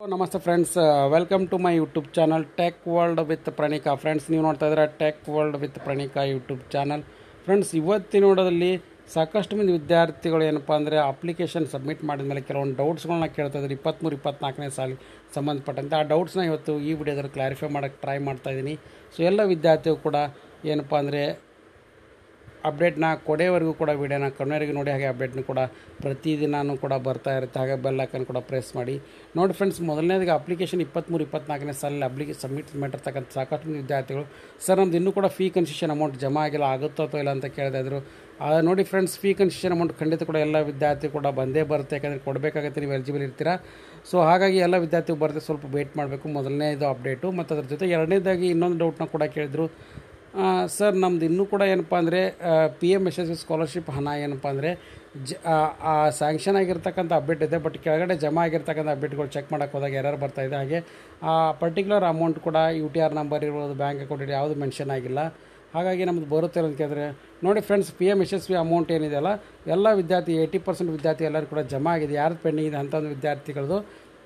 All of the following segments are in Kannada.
ನಮಸ್ತೆ friends welcome to my YouTube channel tech world with Pranika friends ನೀವು ನೋಡ್ತಾ ಇದ್ದೀರಾ tech world with Pranika YouTube channel friends ಇವತ್ತಿನ ನೋಡೋದಲ್ಲಿ ಸಾಕಷ್ಟು ಮಂದಿ ವಿದ್ಯಾರ್ಥಿಗಳು ಏನಪ್ಪ ಅಂದರೆ ಅಪ್ಲಿಕೇಶನ್ ಸಬ್ಮಿಟ್ ಮಾಡಿದ ಮೇಲೆ ಕೆಲವೊಂದು ಡೌಟ್ಸ್ಗಳನ್ನ ಕೇಳ್ತಾ ಇದ್ದಾರೆ ಇಪ್ಪತ್ತ್ಮೂರು ಇಪ್ಪತ್ನಾಲ್ಕನೇ ಸಾಲಿಗೆ ಸಂಬಂಧಪಟ್ಟಂತೆ ಆ ಡೌಟ್ಸ್ನ ಇವತ್ತು ಈ ವಿಡಿಯೋದಲ್ಲಿ ಕ್ಲಾರಿಫೈ ಮಾಡೋಕ್ಕೆ ಟ್ರೈ ಮಾಡ್ತಾ ಇದ್ದೀನಿ ಸೊ ಎಲ್ಲ ವಿದ್ಯಾರ್ಥಿಗಳು ಕೂಡ ಏನಪ್ಪ ಅಂದರೆ ಅಪ್ಡೇಟ್ನ ಕೊನೆಯವರೆಗೂ ಕೂಡ ವಿಡಿಯೋನ ಕೊನೆಯವರೆಗೂ ನೋಡಿ ಹಾಗೆ ಅಪ್ಡೇಟ್ನ ಕೂಡ ಪ್ರತಿದಿನಾನು ಕೂಡ ಬರ್ತಾ ಇರುತ್ತೆ ಹಾಗೆ ಬೆಲ್ ಐಕನ್ ಕೂಡ ಪ್ರೆಸ್ ಮಾಡಿ ನೋಡಿ ಫ್ರೆಂಡ್ಸ್ ಮೊದಲನೇದಾಗಿ ಅಪ್ಲಿಕೇಶನ್ ಇಪ್ಪತ್ತ್ಮೂರು ಇಪ್ಪತ್ನಾಲ್ಕನೇ ಸಾಲಲ್ಲಿ ಅಪ್ಲಿಕೇಶನ್ ಸಬ್ಮಿಟ್ ಮಾಡಿರ್ತಕ್ಕಂಥ ಸಾಕಷ್ಟು ಮಂದಿ ವಿದ್ಯಾರ್ಥಿಗಳು ಸರ್ ನಮ್ದು ಇನ್ನೂ ಕೂಡ ಫೀ ಕನ್ಸೆಷನ್ ಅಮೌಂಟ್ ಜಮಾ ಆಗಿಲ್ಲ ಆಗುತ್ತೋ ಅಥವಾ ಇಲ್ಲ ಅಂತ ಕೇಳ್ತಾ ಇದ್ರು ಆ, ನೋಡಿ ಫ್ರೆಂಡ್ಸ್ ಫೀ ಕನ್ಸೆಷನ್ ಅಮೌಂಟ್ ಖಂಡಿತ ಕೂಡ ಎಲ್ಲ ವಿದ್ಯಾರ್ಥಿ ಕೂಡ ಬಂದೇ ಬರುತ್ತೆ ಯಾಕಂದರೆ ಕೊಡಬೇಕಾಗತ್ತೆ ನೀವು ಎಲಿಜಿಬಲ್ ಇರ್ತೀರಾ ಸೊ ಹಾಗಾಗಿ ಎಲ್ಲ ವಿದ್ಯಾರ್ಥಿಗಳು ಬರುತ್ತೆ ಸ್ವಲ್ಪ ವೇಟ್ ಮಾಡಬೇಕು ಮೊದಲನೇದು ಅಪ್ಡೇಟು ಮತ್ತು ಅದ್ರ ಜೊತೆ ಎರಡನೇದಾಗಿ ಇನ್ನೊಂದು ಡೌಟ್ನ ಕೂಡ ಕೇಳಿದ್ರು ಆ, ಸರ್ ನಮ್ದು ಇನ್ನೂ ಕೂಡ ಏನಪ್ಪ ಅಂದರೆ P M S S C scholarship ಹಣ ಏನಪ್ಪ ಅಂದರೆ ಜ ಆ ಸ್ಯಾಂಕ್ಷನ್ ಆಗಿರ್ತಕ್ಕಂಥ ಅಪ್ಡೇಟ್ ಇದೆ ಬಟ್ ಕೆಳಗಡೆ ಜಮಾ ಆಗಿರ್ತಕ್ಕಂಥ ಅಪ್ಡೇಟ್ಗಳು ಚೆಕ್ ಮಾಡೋಕ್ಕೆ ಹೋದಾಗ ಎರರ್ ಬರ್ತಾ ಇದೆ ಹಾಗೆ ಆ ಪರ್ಟಿಕ್ಯುಲರ್ ಅಮೌಂಟ್ ಕೂಡ ಯು ಟಿ ಆರ್ ನಂಬರ್ ಇರ್ಬೋದು ಬ್ಯಾಂಕ್ ಅಕೌಂಟ್ ಯಾವುದು ಮೆನ್ಷನ್ ಆಗಿಲ್ಲ ಹಾಗಾಗಿ ನಮ್ದು ಬರುತ್ತೆ ಅಂತ ಕೇಳಿದ್ರೆ ನೋಡಿ friends P M S S V amount ಏನಿದೆಯಲ್ಲ ಎಲ್ಲ ವಿದ್ಯಾರ್ಥಿ ಏಯ್ಟಿ ಪರ್ಸೆಂಟ್ ವಿದ್ಯಾರ್ಥಿ ಎಲ್ಲರೂ ಕೂಡ ಜಮಾ ಆಗಿದೆ ಯಾರು ಪೆಂಡಿಂಗ್ ಇದೆ ಅಂಥ ಒಂದು ವಿದ್ಯಾರ್ಥಿಗಳದು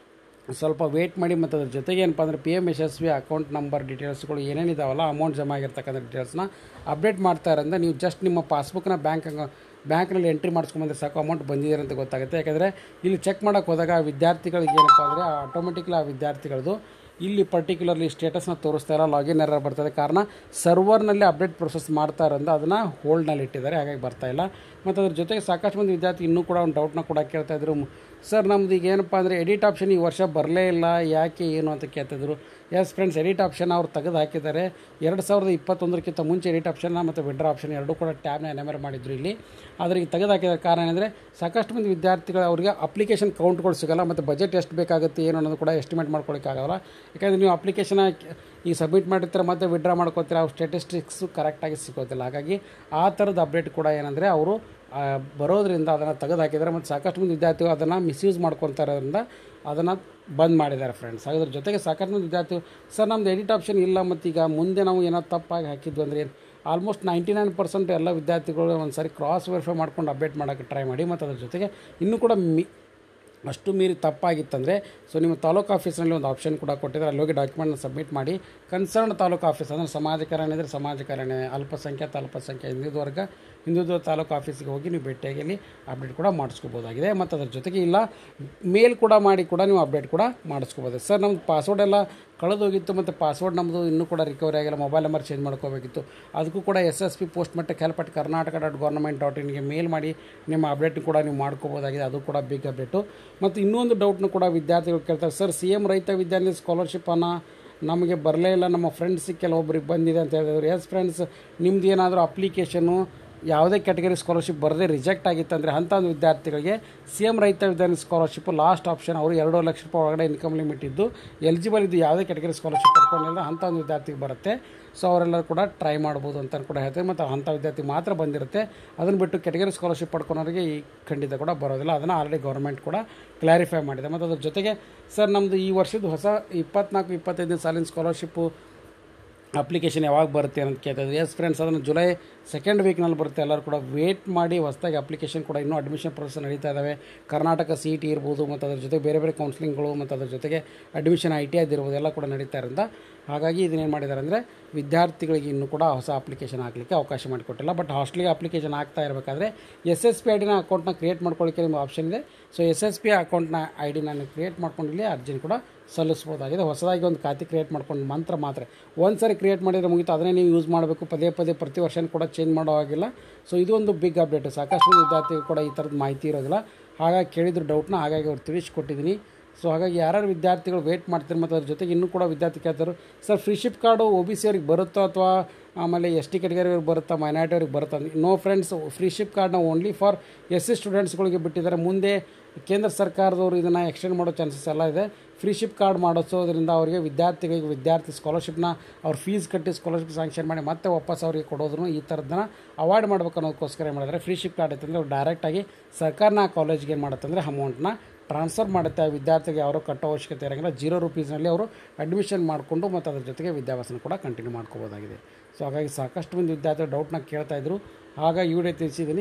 ಸ್ವಲ್ಪ ವೇಟ್ ಮಾಡಿ ಮತ್ತು ಅದ್ರ ಜೊತೆಗೆ ಏನಪ್ಪ ಅಂದರೆ P M Yashasvi account number ಡೀಟೇಲ್ಸ್ಗಳು ಏನೇನಿದಾವಲ್ಲ ಅಮೌಂಟ್ ಜಮಾ ಆಗಿರ್ತಕ್ಕಂಥ ಡೀಟೇಲ್ಸ್ನ ಅಪ್ಡೇಟ್ ಮಾಡ್ತಾ ಇರೋದ್ರಿಂದ ನೀವು ಜಸ್ಟ್ ನಿಮ್ಮ ಪಾಸ್ಬುಕ್ನ ಬ್ಯಾಂಕ್ ಬ್ಯಾಂಕ್ನಲ್ಲಿ ಎಂಟ್ರಿ ಮಾಡಿಸ್ಕೊಂಬಂದ್ರೆ ಸಾಕು ಅಮೌಂಟ್ ಬಂದಿದೆ ಅಂತ ಗೊತ್ತಾಗುತ್ತೆ ಯಾಕಂದರೆ ಇಲ್ಲಿ ಚೆಕ್ ಮಾಡೋಕ್ಕೆ ಹೋದಾಗ ಆ ವಿದ್ಯಾರ್ಥಿಗಳಿಗೆ ಏನಪ್ಪ ಅಂದರೆ ಆಟೋಮೆಟಿಕ್ಲಿ ಆ ವಿದ್ಯಾರ್ಥಿಗಳದು ಇಲ್ಲಿ ಪರ್ಟಿಕ್ಯುಲರ್ಲಿ ಸ್ಟೇಟಸ್ನ ತೋರಿಸ್ತಾ ಇಲ್ಲ ಲಾಗಿನ್ ಎರರ್ ಬರ್ತದೆ ಕಾರಣ ಸರ್ವರ್ನಲ್ಲಿ ಅಪ್ಡೇಟ್ ಪ್ರೊಸೆಸ್ ಮಾಡ್ತಾ ಇರೋದ್ರಿಂದ ಅದನ್ನು ಹೋಲ್ಡ್ನಲ್ಲಿ ಇಟ್ಟಿದ್ದಾರೆ ಹಾಗಾಗಿ ಬರ್ತಾ ಇಲ್ಲ ಮತ್ತು ಅದ್ರ ಜೊತೆಗೆ ಸಾಕಷ್ಟು ಮಂದಿ ವಿದ್ಯಾರ್ಥಿ ಇನ್ನೂ ಕೂಡ ಒಂದು ಡೌಟ್ನ ಕೂಡ ಕೇಳ್ತಾ ಇದ್ರು ಸರ್ ನಮ್ದು ಈಗ ಏನಪ್ಪ ಅಂದರೆ ಎಡಿಟ್ ಆಪ್ಷನ್ ಈ ವರ್ಷ ಬರಲೇ ಇಲ್ಲ ಯಾಕೆ ಏನು ಅಂತ ಕೇಳ್ತಿದ್ರು ಎಸ್ ಫ್ರೆಂಡ್ಸ್ ಎಡಿಟ್ ಆಪ್ಷನ್ ಅವ್ರು ತೆಗೆದು ಹಾಕಿದ್ದಾರೆ ಎರಡು ಸಾವಿರದ ಇಪ್ಪತ್ತೊಂದರಕ್ಕಿಂತ ಮುಂಚೆ ಎಡಿಟ್ ಆಪ್ಷನ್ನ ಮತ್ತು ವಿಡ್ರಾ ಆಪ್ಷನ್ ಎರಡೂ ಕೂಡ ಟ್ಯಾಬ್ನ ಎನೆಮರ್ ಮಾಡಿದ್ರು ಇಲ್ಲಿ ಆದರೆ ಈಗ ತೆಗೆದು ಹಾಕಿದ ಕಾರಣ ಏನಂದರೆ ಸಾಕಷ್ಟು ಮಂದಿ ವಿದ್ಯಾರ್ಥಿಗಳು ಅವರಿಗೆ ಅಪ್ಲಿಕೇಶನ್ ಕೌಂಟ್ಗಳು ಸಿಗಲ್ಲ ಮತ್ತು ಬಜೆಟ್ ಎಷ್ಟು ಬೇಕಾಗುತ್ತೆ ಏನು ಅನ್ನೋದು ಕೂಡ ಎಸ್ಟಿಮೇಟ್ ಮಾಡ್ಕೊಳ್ಳೋಕ್ಕಾಗಲ್ಲ ಯಾಕಂದರೆ ನೀವು ಅಪ್ಲಿಕೇಶನ್ ಈಗ ಸಬ್ಮಿಟ್ ಮಾಡಿರ್ತೀರ ಮತ್ತು ವಿಡ್ರಾ ಮಾಡ್ಕೋತೀರ ಅವ್ರ ಸ್ಟೇಟಿಸ್ಟಿಕ್ಸು ಕರೆಕ್ಟಾಗಿ ಸಿಗೋದಿಲ್ಲ ಹಾಗಾಗಿ ಆ ಥರದ ಅಪ್ಡೇಟ್ ಕೂಡ ಏನಂದರೆ ಅವರು ಆ, ಬರೋದ್ರಿಂದ ಅದನ್ನು ತೆಗೆದು ಹಾಕಿದ್ದಾರೆ ಮತ್ತು ಸಾಕಷ್ಟು ಮಂದಿ ವಿದ್ಯಾರ್ಥಿಗಳು ಅದನ್ನು ಮಿಸ್ಯೂಸ್ ಮಾಡ್ಕೊತಾ ಇರೋದ್ರಿಂದ ಅದನ್ನು ಬಂದ್ ಮಾಡಿದ್ದಾರೆ ಫ್ರೆಂಡ್ಸ್ ಅದ್ರ ಜೊತೆಗೆ ಸಾಕಷ್ಟು ಮಂದಿ ವಿದ್ಯಾರ್ಥಿಗಳು ಸರ್ ನಮ್ದು ಎಡಿಟ್ ಆಪ್ಷನ್ ಇಲ್ಲ ಮತ್ತು ಈಗ ಮುಂದೆ ನಾವು ಏನೋ ತಪ್ಪಾಗಿ ಹಾಕಿದ್ವಿ ಅಂದರೆ ಆಲ್ಮೋಸ್ಟ್ ನೈಂಟಿ ನೈನ್ ಪರ್ಸೆಂಟ್ ಎಲ್ಲ ವಿದ್ಯಾರ್ಥಿಗಳು ಒಂದು ಸಾರಿ ಕ್ರಾಸ್ ವೆರಿಫೈ ಮಾಡ್ಕೊಂಡು ಅಪ್ಡೇಟ್ ಮಾಡೋಕ್ಕೆ ಟ್ರೈ ಮಾಡಿ ಮತ್ತು ಅದ್ರ ಜೊತೆಗೆ ಇನ್ನೂ ಕೂಡ ಮಿ ಅಷ್ಟು ಮೀರಿ ತಪ್ಪಾಗಿತ್ತಂದರೆ ಸೊ ನಿಮ್ಮ ತಾಲೂಕು ಆಫೀಸ್ನಲ್ಲಿ ಒಂದು ಆಪ್ಷನ್ ಕೂಡ ಕೊಟ್ಟಿದ್ದಾರೆ ಅಲ್ಲಿ ಹೋಗಿ ಡಾಕ್ಯುಮೆಂಟ್ನ ಸಬ್ಮಿಟ್ ಮಾಡಿ ಕನ್ಸರ್ನ್ ತಾಲೂಕು ಆಫೀಸ್ ಅಂದರೆ ಸಮಾಜ ಕಲ್ಯಾಣ ಇದ್ದರೆ ಸಮಾಜ ಕಲ್ಯಾಣ ಅಲ್ಪಸಂಖ್ಯಾತ ಅಲ್ಪಸಂಖ್ಯಾ ಹಿಂದುಳಿದ ವರ್ಗ ಹಿಂದುಳಿದ ತಾಲೂಕು ಆಫೀಸಿಗೆ ಹೋಗಿ ನೀವು ಭೇಟಿಯಾಗಿ ಅಲ್ಲಿ ಅಪ್ಡೇಟ್ ಕೂಡ ಮಾಡಿಸ್ಕೋಬೋದಾಗಿದೆ ಮತ್ತು ಅದ್ರ ಜೊತೆಗೆ ಇಲ್ಲ ಮೇಲ್ ಕೂಡ ಮಾಡಿ ಕೂಡ ನೀವು ಅಪ್ಡೇಟ್ ಕೂಡ ಮಾಡಿಸ್ಕೋಬೋದು ಸರ್ ನಮ್ದು ಪಾಸ್ವರ್ಡ್ ಎಲ್ಲ ಕಳೆದೋಗಿತ್ತು ಮತ್ತು ಪಾಸ್ವರ್ಡ್ ನಮ್ಮದು ಇನ್ನೂ ಕೂಡ ರಿಕವರಿ ಆಗಿಲ್ಲ ಮೊಬೈಲ್ ನಂಬರ್ ಚೇಂಜ್ ಮಾಡ್ಕೋಬೇಕಿತ್ತು ಅದಕ್ಕೂ ಕೂಡ ಎಸ್ ಎಸ್ ಪಿ ಪೋಸ್ಟ್ ಮಟ್ಟಕ್ಕೆ help at Karnataka dot government dot ಇನ್ಗೆ ಮೇಲ್ ಮಾಡಿ ನಿಮ್ಮ ಅಪ್ಡೇಟ್ ಕೂಡ ನೀವು ಮಾಡ್ಕೋಬೋದಾಗಿದೆ ಅದು ಕೂಡ ಬಿಗ್ ಅಪ್ಡೇಟು ಮತ್ತು ಇನ್ನೊಂದು ಡೌಟ್ನು ಕೂಡ ವಿದ್ಯಾರ್ಥಿಗಳು ಕೇಳ್ತಾರೆ ಸರ್ ಸಿ ಎಮ್ ರೈತ ವಿದ್ಯಾರ್ಥಿ ಸ್ಕಾಲರ್ಶಿಪ್ಪನ್ನು ನಮಗೆ ಬರಲೇ ಇಲ್ಲ ನಮ್ಮ ಫ್ರೆಂಡ್ಸಿಗೆ ಕೆಲವೊಬ್ರಿಗೆ ಬಂದಿದೆ ಅಂತ ಹೇಳಿದ್ರು ಎಸ್ ಫ್ರೆಂಡ್ಸ್ ನಿಮ್ದು ಏನಾದರೂ ಅಪ್ಲಿಕೇಶನ್ನು ಯಾವುದೇ ಕ್ಯಾಟಗರಿ ಸ್ಕಾಲರ್ಶಿಪ್ ಬರದೇ ರಿಜೆಕ್ಟ್ ಆಗಿತ್ತಂದರೆ ಅಂಥ ಒಂದು ವಿದ್ಯಾರ್ಥಿಗಳಿಗೆ ಸಿ ಎಮ್ ರೈತ ವಿದ್ಯಾರ್ಥಿ ಸ್ಕಾಲರ್ಶಿಪ್ ಲಾಸ್ಟ್ ಆಪ್ಷನ್ ಅವರು ಎರಡೂವರೆ ಲಕ್ಷ ರೂಪಾಯಿ ಒಳಗಡೆ ಇನ್ಕಮ್ ಲಿಮಿಟ್ ಇದ್ದು ಎಲಿಜಿಬಲ್ ಇದ್ದು ಯಾವುದೇ ಕ್ಯಾಟಗರಿ ಸ್ಕಾಲರ್ಶಿಪ್ ಪಡ್ಕೊಂಡಿಲ್ಲ ಅಂಥ ಒಂದು ವಿದ್ಯಾರ್ಥಿಗೆ ಬರುತ್ತೆ ಸೊ ಅವರೆಲ್ಲರೂ ಕೂಡ ಟ್ರೈ ಮಾಡ್ಬೋದು ಅಂತ ಕೂಡ ಹೇಳ್ತಾರೆ ಮತ್ತು ಅಂಥ ವಿದ್ಯಾರ್ಥಿ ಮಾತ್ರ ಬಂದಿರುತ್ತೆ ಅದನ್ನು ಬಿಟ್ಟು ಕ್ಯಾಟಗರಿ ಸ್ಕಾಲರ್ಶಿಪ್ ಪಡ್ಕೊಳೋರಿಗೆ ಈ ಖಂಡಿತ ಕೂಡ ಬರೋದಿಲ್ಲ ಅದನ್ನು ಆಲ್ರೆಡಿ ಗೌರ್ಮೆಂಟ್ ಕೂಡ ಕ್ಲಾರಿಫೈ ಮಾಡಿದೆ ಮತ್ತು ಅದ್ರ ಜೊತೆಗೆ ಸರ್ ನಮ್ಮದು ಈ ವರ್ಷದ ಹೊಸ ಇಪ್ಪತ್ನಾಲ್ಕು ಇಪ್ಪತ್ತೈದನೇ ಸಾಲಿನ ಸ್ಕಾಲರ್ಶಿಪ್ಪು ಅಪ್ಲಿಕೇಶನ್ ಯಾವಾಗ ಬರುತ್ತೆ ಅಂತ ಕೇಳ್ತಿದ್ರು ಎಸ್ ಫ್ರೆಂಡ್ಸ್ ಅದನ್ನು ಜುಲೈ ಸೆಕೆಂಡ್ ವೀಕ್ನಲ್ಲಿ ಬರುತ್ತೆ ಎಲ್ಲರೂ ಕೂಡ ವೇಟ್ ಮಾಡಿ ಹೊಸದಾಗಿ ಅಪ್ಲಿಕೇಶನ್ ಕೂಡ ಇನ್ನೂ ಅಡ್ಮಿಷನ್ ಪ್ರೊಸೆಸ್ ನಡೀತಾ ಇದ್ದಾವೆ ಕರ್ನಾಟಕ ಸಿ ಟಿ ಇರ್ಬೋದು ಮತ್ತು ಅದ್ರ ಜೊತೆ ಬೇರೆ ಬೇರೆ ಕೌನ್ಸಿಲಿಂಗ್ಗಳು ಮತ್ತು ಅದ್ರ ಜೊತೆಗೆ ಅಡ್ಮಿಷನ್ ಐ ಟಿ ಇರ್ಬೋದು ಎಲ್ಲ ಕೂಡ ನಡೀತಾ ಇರೋದ್ರಿಂದ ಹಾಗಾಗಿ ಇದನ್ನೇನು ಮಾಡಿದ್ದಾರೆ ಅಂದರೆ ವಿದ್ಯಾರ್ಥಿಗಳಿಗೆ ಇನ್ನೂ ಕೂಡ ಹೊಸ ಅಪ್ಲಿಕೇಶನ್ ಹಾಕಲಿಕ್ಕೆ ಅವಕಾಶ ಮಾಡಿಕೊಟ್ಟಿಲ್ಲ ಬಟ್ ಹಾಸ್ಟೆಲ್ಗೆ ಅಪ್ಲಿಕೇಶನ್ ಆಗ್ತಾ ಇರಬೇಕಾದ್ರೆ ಎಸ್ ಎಸ್ ಪಿ ಐ ಡಿನ ಅಕೌಂಟ್ನ ಕ್ರಿಯೇಟ್ ಮಾಡ್ಕೊಳ್ಳಿಕ್ಕೆ ನಿಮ್ಗೆ ಆಪ್ಷನ್ ಇದೆ ಸೊ ಎಸ್ ಎಸ್ ಪಿ ಅಕೌಂಟ್ನ ಐ ಡಿನ ನೀವು ಕ್ರಿಯೇಟ್ ಮಾಡ್ಕೊಂಡು ಇಲ್ಲಿ ಅರ್ಜಿನ ಕೂಡ ಸಲ್ಲಿಸ್ಬೋದಾಗಿದೆ ಹೊಸದಾಗಿ ಒಂದು ಖಾತೆ ಕ್ರಿಯೇಟ್ ಮಾಡ್ಕೊಂಡು ಮಾತ್ರ ಮಾತ್ರ ಒಂದು ಸಾರಿ ಕ್ರಿಯೇಟ್ ಮಾಡಿದರೆ ಮುಗಿತು ಅದನ್ನೇ ನೀವು ಯೂಸ್ ಮಾಡಬೇಕು ಪದೇ ಪದೇ ಪ್ರತಿ ವರ್ಷ ಕೂಡ ಚೇಂಜ್ ಮಾಡೋ ಹಾಗಿಲ್ಲ ಸೊ ಇದು ಒಂದು ಬಿಗ್ ಅಪ್ಡೇಟ್ ಸಾಕಷ್ಟು ವಿದ್ಯಾರ್ಥಿಗಳು ಕೂಡ ಈ ಥರದ ಮಾಹಿತಿ ಇರೋದಿಲ್ಲ ಹಾಗಾಗಿ ಕೇಳಿದ್ರು ಡೌಟ್ನ ಹಾಗಾಗಿ ಅವ್ರು ತಿಳಿಸ್ಕೊಟ್ಟಿದ್ದೀನಿ ಸೊ ಹಾಗಾಗಿ ಯಾರ್ಯಾರು ವಿದ್ಯಾರ್ಥಿಗಳು ವೇಟ್ ಮಾಡ್ತಾರೆ ಮತ್ತು ಅದ್ರ ಜೊತೆಗೆ ಇನ್ನೂ ಕೂಡ ವಿದ್ಯಾರ್ಥಿ ಕೇಳ್ತಾರೆ sir freeship card O B C ಅವ್ರಿಗೆ ಬರುತ್ತೋ ಅಥವಾ ಆಮೇಲೆ ಎಸ್ ಟಿ ಕೆಟಗರಿ ಅವ್ರಿಗೆ ಬರುತ್ತಾ ಮೈನಾರಿಟಿ ಅವ್ರಿಗೆ ಬರುತ್ತಾ ನೋ ಫ್ರೆಂಡ್ಸ್ ಫ್ರೀ ಶಿಪ್ ಕಾರ್ಡ್ನ ಓನ್ಲಿ ಫಾರ್ ಎಸ್ ಸಿ ಸ್ಟೂಡೆಂಟ್ಸ್ಗಳಿಗೆ ಬಿಟ್ಟಿದ್ದಾರೆ ಮುಂದೆ ಕೇಂದ್ರ ಸರ್ಕಾರದವರು ಇದನ್ನು ಎಕ್ಸ್ಟೆಂಡ್ ಮಾಡೋ ಚಾನ್ಸಸ್ ಎಲ್ಲ ಇದೆ ಫ್ರೀ ಶಿಪ್ ಕಾರ್ಡ್ ಮಾಡಿಸೋದ್ರಿಂದ ಅವರಿಗೆ ವಿದ್ಯಾರ್ಥಿಗಳಿಗೆ ವಿದ್ಯಾರ್ಥಿ ಸ್ಕಾಲರ್ಶಿಪ್ನ ಅವ್ರ ಫೀಸ್ ಕಟ್ಟಿ ಸ್ಕಾಲರ್ಶಿಪ್ ಸ್ಯಾಂಕ್ಷನ್ ಮಾಡಿ ಮತ್ತೆ ವಾಪಸ್ ಅವರಿಗೆ ಕೊಡೋದನ್ನು ಈ ಥರದನ್ನ ಅವಾಯ್ಡ್ ಮಾಡ್ಬೇಕು ಅನ್ನೋದಕ್ಕೋಸ್ಕರ ಏನು ಮಾಡಿದ್ರೆ ಫ್ರೀ ಶಿಪ್ ಕಾರ್ಡ್ ಇತ್ತಂದರೆ ಅವ್ರು ಡೈರೆಕ್ಟಾಗಿ ಸರ್ಕಾರನ ಆ ಕಾಲೇಜ್ಗೆ ಏನು ಮಾಡುತ್ತಂದರೆ ಅಮೌಂಟ್ನ ಟ್ರಾನ್ಸ್ಫರ್ ಮಾಡುತ್ತೆ ಆ ವಿದ್ಯಾರ್ಥಿಗೆ ಅವರು ಕಟ್ಟೋ ಅವಶ್ಯಕತೆ ಇರೋಂಗಿಲ್ಲ ಜೀರೋ ರುಪೀಸ್ನಲ್ಲಿ ಅವರು ಅಡ್ಮಿಷನ್ ಮಾಡಿಕೊಂಡು ಮತ್ತು ಅದ್ರ ಜೊತೆಗೆ ವಿದ್ಯಾಭ್ಯಾಸನ ಕೂಡ ಕಂಟಿನ್ಯೂ ಮಾಡ್ಕೋಬೋದಾಗಿದೆ ಸೊ ಹಾಗಾಗಿ ಸಾಕಷ್ಟು ಮಂದಿ ವಿದ್ಯಾರ್ಥಿಗಳು ಡೌಟ್ನ ಕೇಳ್ತಾ ಇದ್ರು ಆಗ ಈ ವಿಡಿಯೋ ತಿಳಿಸಿದ್ದೀನಿ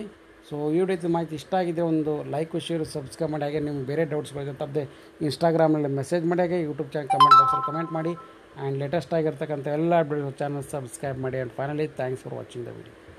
ಸೊ ಈ ವಿಡಿಯೋ ಮಾಹಿತಿ ಇಷ್ಟ ಆಗಿದೆ ಒಂದು ಲೈಕ್ ಶೇರ್ ಸಬ್ಸ್ಕ್ರೈಬ್ ಮಾಡಿ ಹಾಗೆ ನಿಮ್ಗೆ ಬೇರೆ ಡೌಟ್ಸ್ಗಳಿದೆ ತಪ್ಪದೆ ಇನ್ಸ್ಟಾಗ್ರಾಮಲ್ಲಿ ಮೆಸೇಜ್ ಮಾಡಿ ಹಾಗೆ ಯೂಟ್ಯೂಬ್ ಚಾನಲ್ ಕಮೆಂಟ್ ಬಾಕ್ಸಲ್ಲಿ ಕಮೆಂಟ್ ಮಾಡಿ ಆ್ಯಂಡ್ ಲೇಟೆಸ್ಟ್ ಆಗಿರ್ತಕ್ಕಂಥ ಎಲ್ಲ ಚಾನಲ್ ಸಬ್ಸ್ಕ್ರೈಬ್ ಮಾಡಿ and finally thanks for watching the video